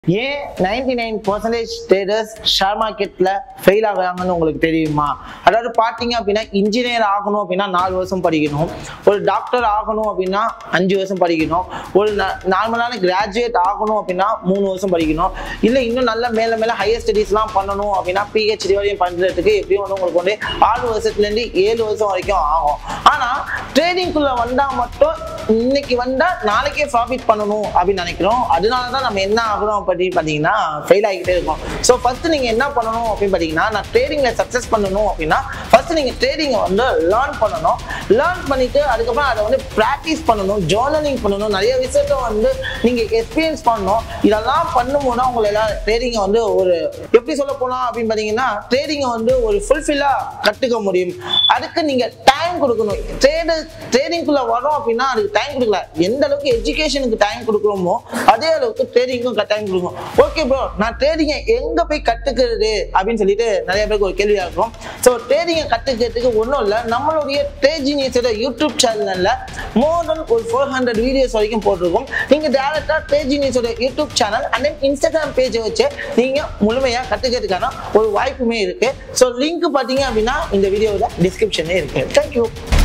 ஏன் ninety nine percentage traders share மார்க்கெட்ல fail ஆகுறாங்கன்னு உங்களுக்கு தெரியுமா அதாவது பார்த்தீங்க அப்படின்னா இன்ஜினியர் ஆகணும் அப்படின்னா நாலு வருஷம் படிக்கணும் ஒரு டாக்டர் ஆகணும் அப்படின்னா அஞ்சு வருஷம் படிக்கணும் ஒரு நார்மலான கிராஜுவேட் ஆகணும் அப்படின்னா மூணு வருஷம் படிக்கணும் இல்லை இன்னும் நல்ல மேல மேல ஹையர் ஸ்டடீஸ்லாம் பண்ணணும் அப்படின்னா பிஹெச்டி வரையும் பண்ணுறதுக்கு எப்படியும் வந்து உங்களுக்கு வந்து ஆறு வருஷத்துலேருந்து ஏழு வருஷம் வரைக்கும் ஆகும் ஆனால் ட்ரேடிங்குள்ள வந்தால் மட்டும் இன்னைக்கு வந்தா நாளைக்கே ப்ராஃபிட் பண்ணணும் அப்படின்னு நினைக்கிறோம் அதனால தான் நம்ம என்ன ஆகுறோம் அப்படின்னு பார்த்தீங்கன்னா ஃபெயில் ஆகிட்டே இருக்கோம் ஸோ ஃபர்ஸ்ட் நீங்க என்ன பண்ணணும் அப்படின்னு பார்த்தீங்கன்னா நான் ட்ரேடிங்ல சக்ஸஸ் பண்ணணும் அப்படின்னா ஃபர்ஸ்ட் நீங்க ட்ரேடிங்கை வந்து லேர்ன் பண்ணணும் லேர்ன் பண்ணிட்டு அதுக்கப்புறம் அதை வந்து ப்ராக்டிஸ் பண்ணணும் ஜேர்னலிங் பண்ணணும் நிறைய விஷயத்த வந்து நீங்க எக்ஸ்பீரியன்ஸ் பண்ணணும் இதெல்லாம் பண்ணும்போது உங்களால ட்ரேடிங்கை வந்து ஒரு எப்படி சொல்ல போலாம் அப்படின்னு பார்த்தீங்கன்னா ட்ரேடிங்கை வந்து ஒரு ஃபுல்ஃபில்லா கற்றுக்க முடியும் அதுக்கு நீங்க டைம் கொடுக்கணும் ட்ரேடு ட்ரேடிங்குள்ள வரோம் அப்படின்னா அதுக்கு டைம் கொடுக்கல எந்த அளவுக்கு எஜுகேஷனுக்கு டைம் கொடுக்குறோமோ அதே அளவுக்கு ட்ரேடிங்க்கும் டைம் கொடுக்கணும் ஓகே ப்ரோ நான் ட்ரேடிங்கை எங்க போய் கத்துக்கிறது அப்படின்னு சொல்லிட்டு நிறைய பேருக்கு ஒரு கேள்வியா இருக்கும் ஸோ ட்ரேடிங்கை கத்துக்கிறதுக்கு ஒன்றும் இல்லை நம்மளுடைய ட்ரேஜினியஸோட யூடியூப் சேனல்ல மோர் தென் ஒரு ஃபோர் ஹண்ட்ரட் வீடியோஸ் வரைக்கும் போட்டிருக்கோம் நீங்க டேரக்டா ட்ரேஜினியஸோட YouTube channel and then Instagram பேஜை வச்சு நீங்க முழுமையா கத்துக்கிறதுக்கான ஒரு வாய்ப்புமே இருக்கு ஸோ லிங்க் பார்த்தீங்க அப்படின்னா இந்த வீடியோவில் டிஸ்கிரிப்ஷனே இருக்கு தேங்க்யூ